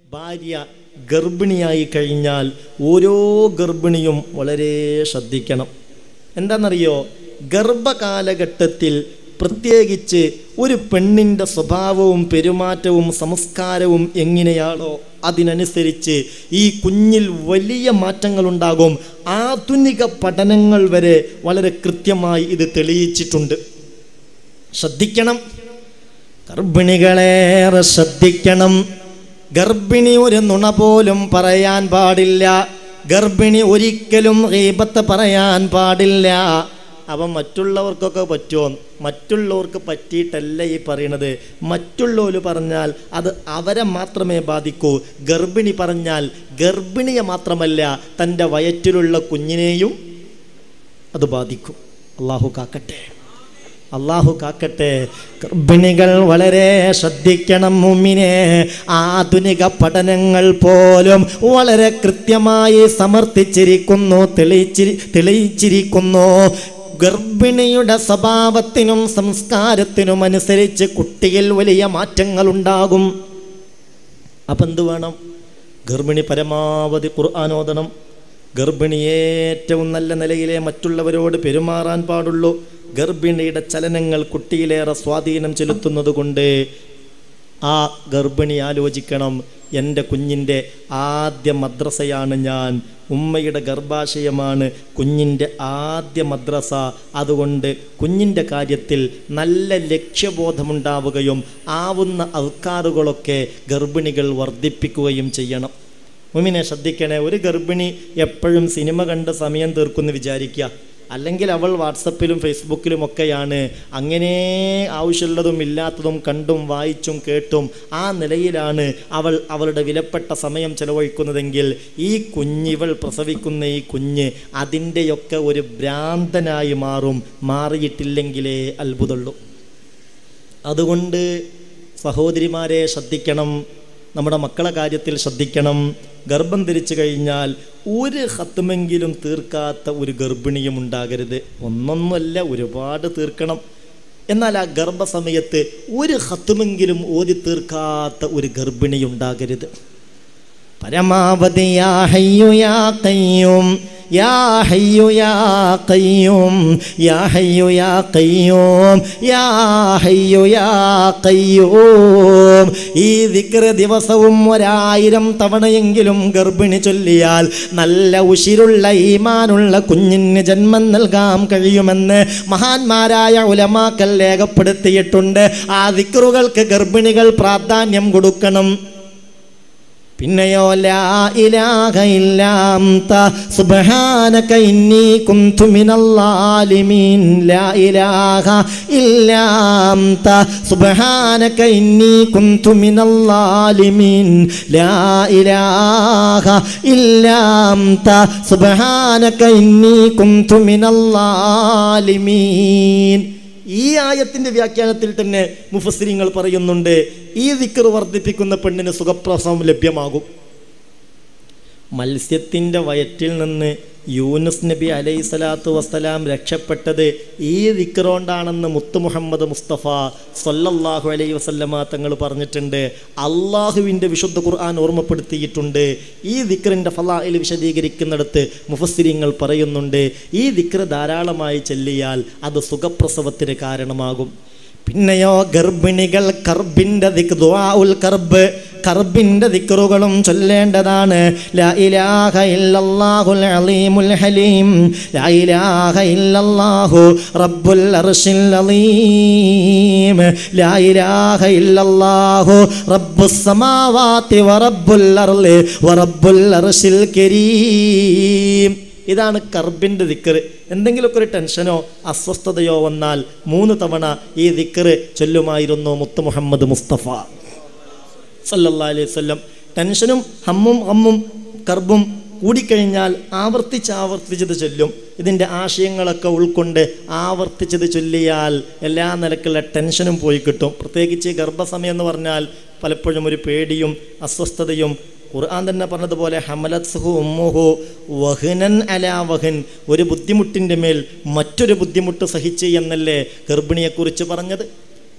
ഭാര്യ ഗർഭിണിയായി കഴിഞ്ഞാൽ ഓരോ ഗർഭിണിയും വളരെ ശ്രദ്ധിക്കണം എന്താണെന്നറിയോ ഗർഭകാലഘട്ടത്തിൽ പ്രത്യേകിച്ച് ഒരു പെണ്ണിൻ്റെ സ്വഭാവവും പെരുമാറ്റവും സംസ്കാരവും എങ്ങനെയാണോ അതിനനുസരിച്ച് ഈ കുഞ്ഞിൽ വലിയ മാറ്റങ്ങളുണ്ടാകും ആധുനിക പഠനങ്ങൾ വരെ വളരെ കൃത്യമായി ഇത് തെളിയിച്ചിട്ടുണ്ട് ശ്രദ്ധിക്കണം ഗർഭിണികളേറെ ശ്രദ്ധിക്കണം ഗർഭിണി ഒരു നുണ പോലും പറയാൻ പാടില്ല ഗർഭിണി ഒരിക്കലും ഗീബത്ത് പറയാൻ പാടില്ല അവൻ മറ്റുള്ളവർക്കൊക്കെ പറ്റുമോ മറ്റുള്ളവർക്ക് പറ്റിയിട്ടല്ല ഈ പറയണത് മറ്റുള്ളവർ പറഞ്ഞാൽ അത് അവരെ മാത്രമേ ബാധിക്കൂ ഗർഭിണി പറഞ്ഞാൽ ഗർഭിണിയെ മാത്രമല്ല തൻ്റെ വയറ്റിലുള്ള കുഞ്ഞിനെയും അത് ബാധിക്കും അള്ളാഹു കാക്കട്ടെ അള്ളാഹു കാക്കട്ടെ ഗർഭിണികൾ വളരെ ശ്രദ്ധിക്കണം മുമ്മിനെ ആധുനിക പഠനങ്ങൾ പോലും വളരെ കൃത്യമായി സമർത്ഥിച്ചിരിക്കുന്നു തെളിയിച്ചിരി തെളിയിച്ചിരിക്കുന്നു ഗർഭിണിയുടെ സ്വഭാവത്തിനും സംസ്കാരത്തിനും അനുസരിച്ച് കുട്ടിയിൽ വലിയ മാറ്റങ്ങൾ ഉണ്ടാകും അപ്പം എന്ത് വേണം ഗർഭിണി പരമാവധി ഖുർആാനോദനം ഗർഭിണി ഏറ്റവും നല്ല നിലയിലെ മറ്റുള്ളവരോട് പെരുമാറാൻ പാടുള്ളൂ ഗർഭിണിയുടെ ചലനങ്ങൾ കുട്ടിയിലേറെ സ്വാധീനം ചെലുത്തുന്നത് കൊണ്ട് ആ ഗർഭിണി ആലോചിക്കണം എൻ്റെ കുഞ്ഞിൻ്റെ ആദ്യ മദ്രസയാണ് ഞാൻ ഉമ്മയുടെ ഗർഭാശയമാണ് കുഞ്ഞിൻ്റെ ആദ്യ മദ്രസ അതുകൊണ്ട് കുഞ്ഞിൻ്റെ കാര്യത്തിൽ നല്ല ലക്ഷ്യബോധമുണ്ടാവുകയും ആവുന്ന അൽക്കാറുകളൊക്കെ ഗർഭിണികൾ വർദ്ധിപ്പിക്കുകയും ചെയ്യണം മുമിനെ ശ്രദ്ധിക്കണേ ഒരു ഗർഭിണി എപ്പോഴും സിനിമ കണ്ട് സമയം തീർക്കുമെന്ന് വിചാരിക്കുക അല്ലെങ്കിൽ അവൾ വാട്സപ്പിലും ഫേസ്ബുക്കിലും ഒക്കെയാണ് അങ്ങനെ ആവശ്യമുള്ളതും ഇല്ലാത്തതും കണ്ടും വായിച്ചും കേട്ടും ആ നിലയിലാണ് അവൾ അവളുടെ വിലപ്പെട്ട സമയം ചെലവഴിക്കുന്നതെങ്കിൽ ഈ കുഞ്ഞിവൾ പ്രസവിക്കുന്ന ഈ കുഞ്ഞ് അതിൻ്റെയൊക്കെ ഒരു ഭ്രാന്തനായി മാറും മാറിയിട്ടില്ലെങ്കിലേ അത്ഭുതമുള്ളൂ അതുകൊണ്ട് സഹോദരിമാരെ ശ്രദ്ധിക്കണം നമ്മുടെ മക്കളെ കാര്യത്തിൽ ശ്രദ്ധിക്കണം ഗർഭം ധരിച്ചു കഴിഞ്ഞാൽ ഒരു ഹത്തുമെങ്കിലും തീർക്കാത്ത ഒരു ഗർഭിണിയും ഉണ്ടാകരുത് ഒന്നൊന്നുമല്ല ഒരുപാട് തീർക്കണം എന്നാൽ ആ ഗർഭസമയത്ത് ഒരു ഹത്തുമെങ്കിലും ഓതി തീർക്കാത്ത ഒരു ഗർഭിണി ഉണ്ടാകരുത് പരമാവധി യാ ഹയ്യു യാ കയ്യും യാ ഹയ്യു യാ കയ്യും യാ ഹയ്യു യാ കയ്യും യാ ഹയ്യു യാ കയ്യൂം ഈ ദിക്ര ദിവസവും ഒരായിരം തവണയെങ്കിലും ഗർഭിണി ചൊല്ലിയാൽ നല്ല ഉശിരുള്ള ഈമാനുള്ള കുഞ്ഞിന് ജന്മം നൽകാൻ കഴിയുമെന്ന് മഹാന്മാരായ ഉലമാക്കൽ രേഖപ്പെടുത്തിയിട്ടുണ്ട് ആ ദിക്റുകൾക്ക് ഗർഭിണികൾ പ്രാധാന്യം കൊടുക്കണം പിന്നെയോ ലാ ഇലാഹ ഇല്ലാന്ത സുബ്ഹാനക ഇന്നി കുന്തു മിനല്ലാലിമീൻ ലാ ഇലാഹ ഇല്ലാന്ത സുബ്ഹാനക ഇന്നി കുന്തു മിനല്ലാലിമീൻ ലാ ഇലാഹ ഇല്ലാന്ത സുബ്ഹാനക ഇന്നി കുന്തു മിനല്ലാലിമീൻ ഈ ആയത്തിന്റെ വ്യാഖ്യാനത്തിൽ തന്നെ മുഫസ്സിരിങ്ങൾ പറയുന്നുണ്ട് ഈ ദിക്കർ വർദ്ധിപ്പിക്കുന്ന പെണ്ണിന് സുഖപ്രസവം ലഭ്യമാകും മത്സ്യത്തിൻ്റെ വയറ്റിൽ നിന്ന് യൂനുസ് നബി അലൈഹി സ്വലാത്തു വസ്സലാം രക്ഷപ്പെട്ടത് ഈ ദിക്റോണ്ടാണെന്ന് മുത്തു മുഹമ്മദ് മുസ്തഫ സല്ലല്ലാഹു അലൈഹി വസല്ലമ തങ്ങൾ പറഞ്ഞിട്ടുണ്ട് അള്ളാഹുവിൻ്റെ വിശുദ്ധ ഖുർആൻ ഓർമ്മപ്പെടുത്തിയിട്ടുണ്ട് ഈ ദിക്റിൻ്റെ ഫലായിൽ വിശദീകരിക്കുന്നിടത്ത് മുഫസ്സിരിങ്ങൾ പറയുന്നുണ്ട് ഈ ദിക്ർ ധാരാളമായി ചെല്ലിയാൽ അത് സുഖപ്രസവത്തിന് കാരണമാകും പിന്നെയോ ഗർഭിണികൾ കർബിൻ്റെ ദിക് ദുആഉൽ കർബ് കർബിൻ്റെ ദിക്റുകളും ചൊല്ലേണ്ടതാണ് ലാ ഇലാഹ ഇല്ലല്ലാഹുൽ അലീമുൽ ഹലീം ലാ ഇലാഹ ഇല്ലല്ലാഹു റബ്ബുൽ അർശിൽ അലീം ലാ ഇലാഹ ഇല്ലല്ലാഹു റബ്ബുസ് സമാവാതി വറബ്ബുൽ അർളി വറബ്ബുൽ അർശിൽ കരീം ഇതാണ് കർബിൻ്റെ ദിക്കറ് എന്തെങ്കിലുമൊക്കെ ഒരു ടെൻഷനോ അസ്വസ്ഥതയോ വന്നാൽ മൂന്ന് തവണ ഈ ദിക്കറ് ചൊല്ലുമായിരുന്നു മുത്ത് മുഹമ്മദ് മുസ്തഫ സല്ലല്ലാ അലൈഹി വസല്ലം ടെൻഷനും ഹമ്മും ഹമ്മും കർബും കൂടിക്കഴിഞ്ഞാൽ ആവർത്തിച്ച് ആവർത്തിച്ചത് ചൊല്ലും ഇതിൻ്റെ ആശയങ്ങളൊക്കെ ഉൾക്കൊണ്ട് ആവർത്തിച്ചത് ചൊല്ലിയാൽ എല്ലാ നിലക്കുള്ള ടെൻഷനും പോയി കിട്ടും പ്രത്യേകിച്ച് ഗർഭസമയം എന്ന് പറഞ്ഞാൽ പലപ്പോഴും ഒരു പേടിയും അസ്വസ്ഥതയും ഖുർആൻ തന്നെ പറഞ്ഞതുപോലെ ഹമലത്സുഹു ഉമ്മുഹു വഹ്നൻ അലാ വഹൻ ഒരു ബുദ്ധിമുട്ടിൻ്റെ മേൽ മറ്റൊരു ബുദ്ധിമുട്ട് സഹിച്ച് എന്നല്ലേ ഗർഭിണിയെക്കുറിച്ച് പറഞ്ഞത്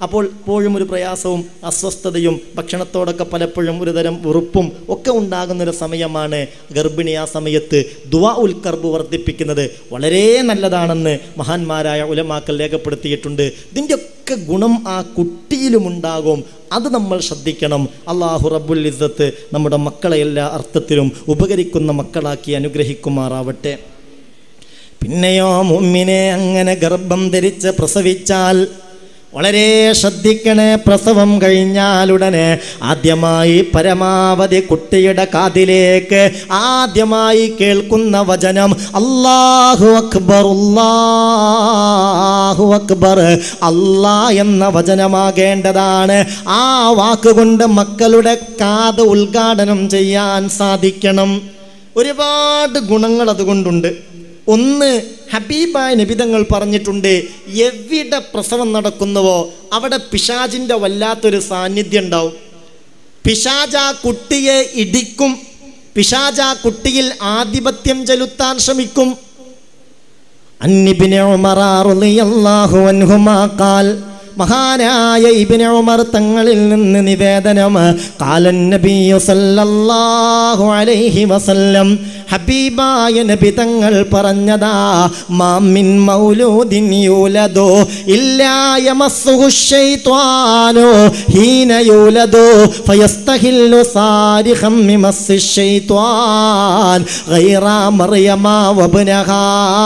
അപ്പോൾ എപ്പോഴും ഒരു പ്രയാസവും അസ്വസ്ഥതയും ഭക്ഷണത്തോടൊക്കെ പലപ്പോഴും ഒരു തരം വെറുപ്പും ഒക്കെ ഉണ്ടാകുന്നൊരു സമയമാണ് ഗർഭിണി ആ സമയത്ത് ദുവാ ഉൽ കർബ് വർദ്ധിപ്പിക്കുന്നത് വളരെ നല്ലതാണെന്ന് മഹാന്മാരായ ഉലമാക്കൾ രേഖപ്പെടുത്തിയിട്ടുണ്ട് ഇതിൻ്റെ ഒക്കെ ഗുണം ആ കുട്ടിയിലുമുണ്ടാകും അത് നമ്മൾ ശ്രദ്ധിക്കണം അള്ളാഹു റബ്ബുൽ ഇസ്സത്ത് നമ്മുടെ മക്കളെ എല്ലാ അർത്ഥത്തിലും ഉപകരിക്കുന്ന മക്കളാക്കി അനുഗ്രഹിക്കുമാറാവട്ടെ പിന്നെയോ മുമ്മിനെ അങ്ങനെ ഗർഭം ധരിച്ച് പ്രസവിച്ചാൽ വളരെ ശ്രദ്ധിക്കണേ പ്രസവം കഴിഞ്ഞാലുടനെ ആദ്യമായി പരമാവധി കുട്ടിയുടെ കാതിലേക്ക് ആദ്യമായി കേൾക്കുന്ന വചനം അല്ലാഹു അക്ബർ അല്ലാഹു അക്ബർ അല്ലാ എന്ന വചനമാകേണ്ടതാണ് ആ വാക്കുകൊണ്ട് മക്കളുടെ കാത് ഉദ്ഘാടനം ചെയ്യാൻ സാധിക്കണം ഒരുപാട് ഗുണങ്ങൾ അതുകൊണ്ടുണ്ട് ഒന്ന് ഹബീബായ നബിതങ്ങൾ പറഞ്ഞിട്ടുണ്ട് എവിടെ പ്രസവം നടക്കുന്നുവോ അവിടെ പിശാജിൻ്റെ വല്ലാത്തൊരു സാന്നിധ്യം ഉണ്ടാവും പിശാജ് ആ കുട്ടിയെ ഇടിക്കും പിശാജ് ആ കുട്ടിയിൽ ആധിപത്യം ചെലുത്താൻ ശ്രമിക്കും അന്നിബിനെ ഉമറാറുലിയല്ലാഹു അൻഹുമാ ഖാൽ മഹാനായ ഇബിന് ഉമർ തങ്ങളിൽ നിന്ന് നിവേദനം കാലൻ നബിയു സല്ലല്ലാഹു അലൈഹി വസല്ലം ഹബീബായ നബി തങ്ങൾ പറഞ്ഞതാ മാമിൻ മൗലൂദിൻ യൂലദോ ഇല്ലാ യമസ്സുഹു ശൈത്വാനോ ഹീന യൂലദോ ഫയസ്തഹില്ലു സാരിഖം മിമസ്സി ശൈത്വാൻ ഗൈറ മറിയമ വബ്നഹാ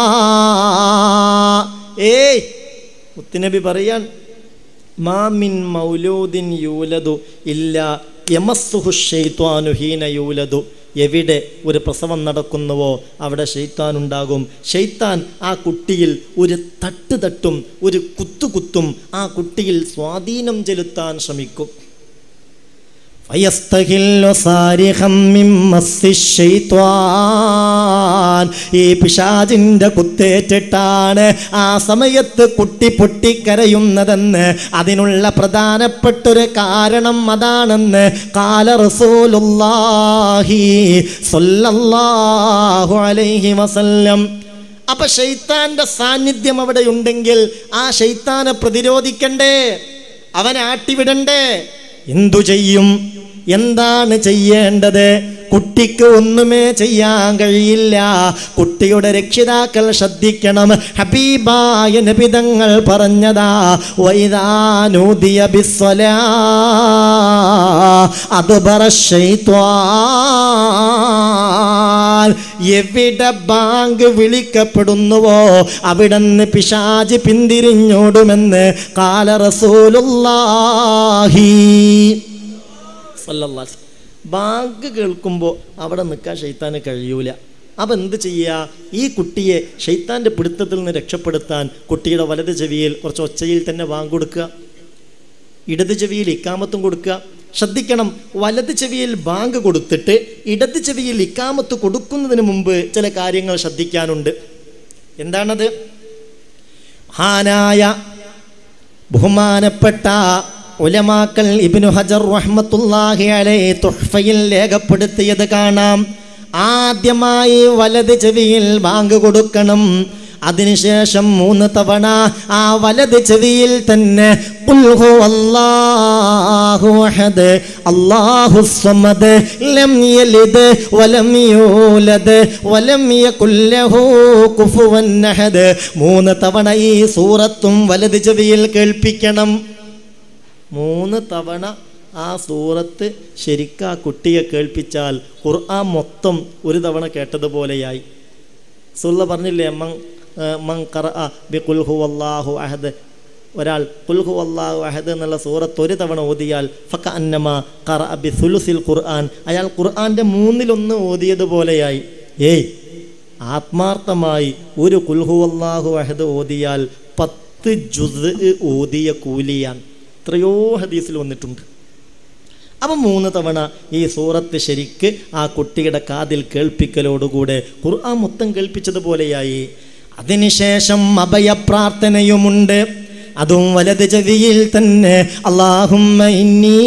ഏയ് മുത്തുനബി പറയാൻ മാമിൻ മൗലൂദിൻ യൂലതു ഇല്ല യമസ്സുഹു ഷെയ്ത്വാനു ഹീന യൂലതു എവിടെ ഒരു പ്രസവം നടക്കുന്നുവോ അവിടെ ഷെയ്ത്താൻ ഉണ്ടാകും ഷെയ്ത്താൻ ആ കുട്ടിയിൽ ഒരു തട്ട് തട്ടും ഒരു കുത്തുകുത്തും ആ കുട്ടിയിൽ സ്വാധീനം ചെലുത്താൻ ശ്രമിക്കും ഫയസ്തഹില്ലു സാരിഹം മിൻ മസ്സി ശൈത്വാൻ. ഈ പിശാചിന്റെ കുത്തേറ്റിട്ടാണ് ആ സമയത്ത് കുട്ടി പൊട്ടിക്കരയുന്നതെന്ന് അതിനുള്ള പ്രധാനപ്പെട്ടൊരു കാരണം അതാണെന്ന് കാല റസൂലുള്ളാഹി സ്വല്ലല്ലാഹു അലൈഹി വസല്ലം അപ്പൊ ഷെയ്ത്താന്റെ സാന്നിധ്യം അവിടെ ഉണ്ടെങ്കിൽ ആ ഷെയ്ത്താനെ പ്രതിരോധിക്കണ്ടേ അവനെ ആട്ടിവിടണ്ടേ എന്തു ചെയ്യും എന്താണ് ചെയ്യേണ്ടത് കുട്ടിക്ക് ഒന്നുമേ ചെയ്യാൻ കഴിയില്ല കുട്ടിയുടെ രക്ഷിതാക്കൾ ശ്രദ്ധിക്കണം ഹബീബായ നബിതങ്ങൾ പറഞ്ഞതാ വൈദാനൂദിയ ബിസ്വലാ അതുബറ ശൈത്വാൻ എവിടെ ബാങ്ക് വിളിക്കപ്പെടുന്നുവോ അവിടുന്ന് പിശാജ് പിന്തിരിഞ്ഞോടുമെന്ന് കാല റസൂലുള്ളാഹി സല്ലല്ലാഹു അലൈഹി വസല്ലം. ബാങ്ക് കേൾക്കുമ്പോൾ അവിടെ നിൽക്കാൻ ഷെയ്ത്താന് കഴിയൂല അപ്പം എന്ത് ചെയ്യുക ഈ കുട്ടിയെ ഷെയ്ത്താൻ്റെ പിടുത്തത്തിൽ നിന്ന് രക്ഷപ്പെടുത്താൻ കുട്ടിയുടെ വലത് ചെവിയിൽ കുറച്ച് ഒച്ചയിൽ തന്നെ ബാങ്ക് കൊടുക്കുക ഇടത് ചെവിയിൽ ഇക്കാമത്തും കൊടുക്കുക ശ്രദ്ധിക്കണം വലത് ചെവിയിൽ ബാങ്ക് കൊടുത്തിട്ട് ഇടത് ചെവിയിൽ ഇക്കാമത്ത് കൊടുക്കുന്നതിന് മുമ്പ് ചില കാര്യങ്ങൾ ശ്രദ്ധിക്കാനുണ്ട് എന്താണത് മഹാനായ ബഹുമാനപ്പെട്ട ഉലമാക്കൾ ഇബ്നു ഹജർ റഹ്മത്തുള്ളാഹി അലൈഹി തുഹ്ഫയിൽ രേഖപ്പെടുത്തിയത് കാണാം ആദ്യമായി വലത് ചെവിയിൽ ബാങ്ക് കൊടുക്കണം അതിനുശേഷം മൂന്ന് തവണ ആ വലത് ചെവിയിൽ തന്നെ ഖുൽ ഹുവല്ലാഹു അഹദ് അല്ലാഹു സ്വമദ് ലം യലിദ് വലം യൂലദ് വലം യകുൽ ലഹു കുഫുവൻ അഹദ് മൂന്ന് തവണ ഈ സൂറത്തും വലത് ചെവിയിൽ കേൾപ്പിക്കണം മൂന്ന് തവണ ആ സൂറത്ത് ശരിക്കും ആ കുട്ടിയെ കേൾപ്പിച്ചാൽ ഖുർആൻ മൊത്തം ഒരു തവണ കേട്ടതുപോലെയായി സുള്ള പറഞ്ഞില്ലേ മൻ ആ, മൻ കറ ബി കുൽഹു അള്ളാഹു അഹദ് ഒരാൾ കുൽഹു അള്ളാഹു അഹദ് എന്നുള്ള സൂറത്ത് ഒരു തവണ ഓതിയാൽ ഫക്ക അന്നമ കറ ബി സുലുസിൽ ഖുർആൻ അയാൾ ഖുർആൻ്റെ മൂന്നിലൊന്ന് ഓതിയതുപോലെയായി ഏയ് ആത്മാർത്ഥമായി ഒരു കുൽഹു അള്ളാഹു അഹദ് ഓതിയാൽ പത്ത് ജുസ് ഓതിയ കൂലിയാൻ എത്രയോ ഹദീസിൽ വന്നിട്ടുണ്ട് അപ്പം മൂന്ന് തവണ ഈ സൂറത്ത് ശരിക്ക് ആ കുട്ടിയുടെ കാതിൽ കേൾപ്പിക്കലോടുകൂടെ ഖുർആൻ മൊത്തം കേൾപ്പിച്ചതുപോലെയായി അതിനുശേഷം അഭയപ്രാർത്ഥനയുമുണ്ട് അതും വലത് ചെവിയിൽ തന്നെ അള്ളാഹുമ്മ ഇന്നി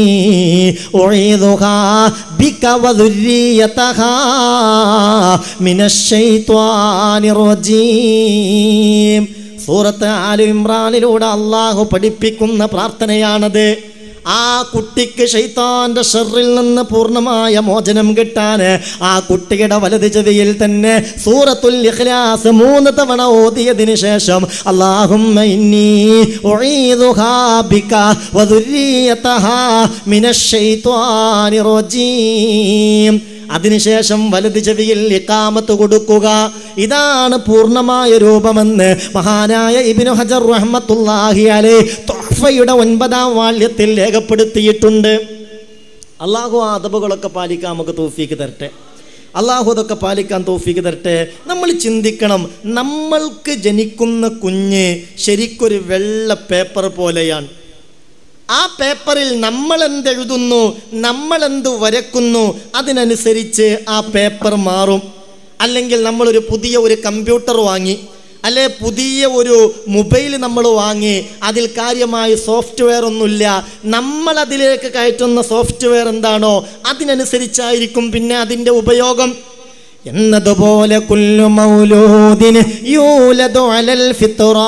ഉഈദുഹാ ബിക വദുരിയതഹാ മിനശ്ശൈത്വാനിർ റജീം സൂറത്ത് ആലു ഇമ്രാനിലൂടെ അള്ളാഹു പഠിപ്പിക്കുന്ന പ്രാർത്ഥനയാണത് ആ കുട്ടിക്ക് ഷെയ്ത്താന്റെ ഷെറിൽ നിന്ന് പൂർണ്ണമായ മോചനം കിട്ടാൻ ആ കുട്ടിയുടെ വലത് ചെവിയിൽ തന്നെ സൂറത്തുൽ ഇഖ്ലാസ് മൂന്ന് തവണ ഓതിയതിനു ശേഷം അല്ലാഹുമ്മ ഇന്നി ഉഈദുഹാ ബിക വദുരിയതഹാ മിനശ് ശൈത്വാനിർ റജീം അതിനുശേഷം വലത് ചെവിയിൽ ഇക്കാമത്ത് കൊടുക്കുക ഇതാണ് പൂർണ്ണമായ രൂപമെന്ന് മഹാനായ ഇബിനു ഹജർ റഹ്മത്തുല്ലാഹി അലൈ തൊഹഫയുടെ ഒൻപതാം വാള്യത്തിൽ രേഖപ്പെടുത്തിയിട്ടുണ്ട് അള്ളാഹു ആ അതബുകളൊക്കെ പാലിക്കാൻ നമുക്ക് തോഫീക്ക് തരട്ടെ അള്ളാഹു അതൊക്കെ പാലിക്കാൻ തോഫീക്ക് തരട്ടെ നമ്മൾ ചിന്തിക്കണം നമ്മൾക്ക് ജനിക്കുന്ന കുഞ്ഞ് ശരിക്കൊരു വെള്ള പേപ്പർ പോലെയാണ് ആ പേപ്പറിൽ നമ്മൾ എന്തെഴുതുന്നു നമ്മൾ എന്ത് വരക്കുന്നു അതിനനുസരിച്ച് ആ പേപ്പർ മാറും അല്ലെങ്കിൽ നമ്മളൊരു പുതിയ ഒരു കമ്പ്യൂട്ടർ വാങ്ങി അല്ലെ പുതിയ ഒരു മൊബൈൽ നമ്മൾ വാങ്ങി അതിൽ കാര്യമായ സോഫ്റ്റ്വെയർ ഒന്നുമില്ല നമ്മൾ അതിലേക്ക് കയറ്റുന്ന സോഫ്റ്റ്വെയർ എന്താണോ അതിനനുസരിച്ചായിരിക്കും പിന്നെ അതിൻ്റെ ഉപയോഗം എന്നതുപോലെ കുല്ലു മൗലൂദിന് യൂലദു അലൽ ഫിത്റ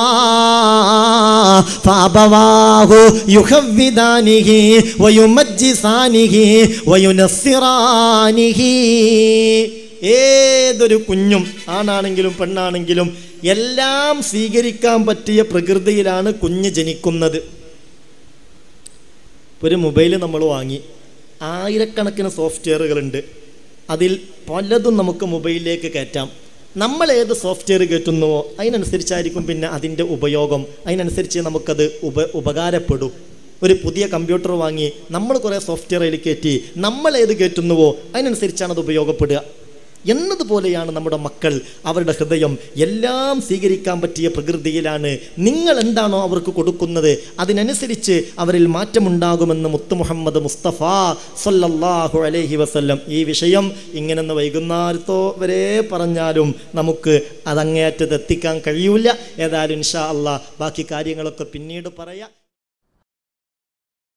ഫഅബവാഹു യുഹവ്വിദാനിഹി വയുമജ്ജിസാനിഹി വയുനസ്സിറാനിഹി ഏതൊരു കുഞ്ഞും ആണാണെങ്കിലും പെണ്ണാണെങ്കിലും എല്ലാം സ്വീകരിക്കാൻ പറ്റിയ പ്രകൃതിയിലാണ് കുഞ്ഞ് ജനിക്കുന്നത് ഒരു മൊബൈൽ നമ്മൾ വാങ്ങി ആയിരക്കണക്കിന് സോഫ്റ്റ്വെയറുകളുണ്ട് അതിൽ പലതും നമുക്ക് മൊബൈലിലേക്ക് കയറ്റാം നമ്മൾ ഏത് സോഫ്റ്റ്വെയർ കയറ്റുന്നുവോ അതിനനുസരിച്ചായിരിക്കും പിന്നെ അതിൻ്റെ ഉപയോഗം അതിനനുസരിച്ച് നമുക്കത് ഉപ ഉപകാരപ്പെടും ഒരു പുതിയ കമ്പ്യൂട്ടർ വാങ്ങി നമ്മൾ കുറേ സോഫ്റ്റ്വെയർ അതിൽ കയറ്റി നമ്മൾ ഏത് കയറ്റുന്നുവോ അതിനനുസരിച്ചാണ് അത് ഉപയോഗപ്പെടുക എന്നതുപോലെയാണ് നമ്മുടെ മക്കൾ അവരുടെ ഹൃദയം എല്ലാം സ്വീകരിക്കാൻ പറ്റിയ പ്രകൃതിയിലാണ് നിങ്ങൾ എന്താണോ അവർക്ക് കൊടുക്കുന്നത് അതിനനുസരിച്ച് അവരിൽ മാറ്റമുണ്ടാകുമെന്ന് മുത്തു മുഹമ്മദ് മുസ്തഫ സല്ലല്ലാഹു അലൈഹി വസല്ലം ഈ വിഷയം ഇങ്ങനെ വൈകുന്നേരത്തോ വരെ പറഞ്ഞാലും നമുക്ക് അതങ്ങേയറ്റത്ത് എത്തിക്കാൻ കഴിയൂല ഏതായാലും ഇൻഷാ അള്ളാഹ് ബാക്കി കാര്യങ്ങളൊക്കെ പിന്നീട് പറയാം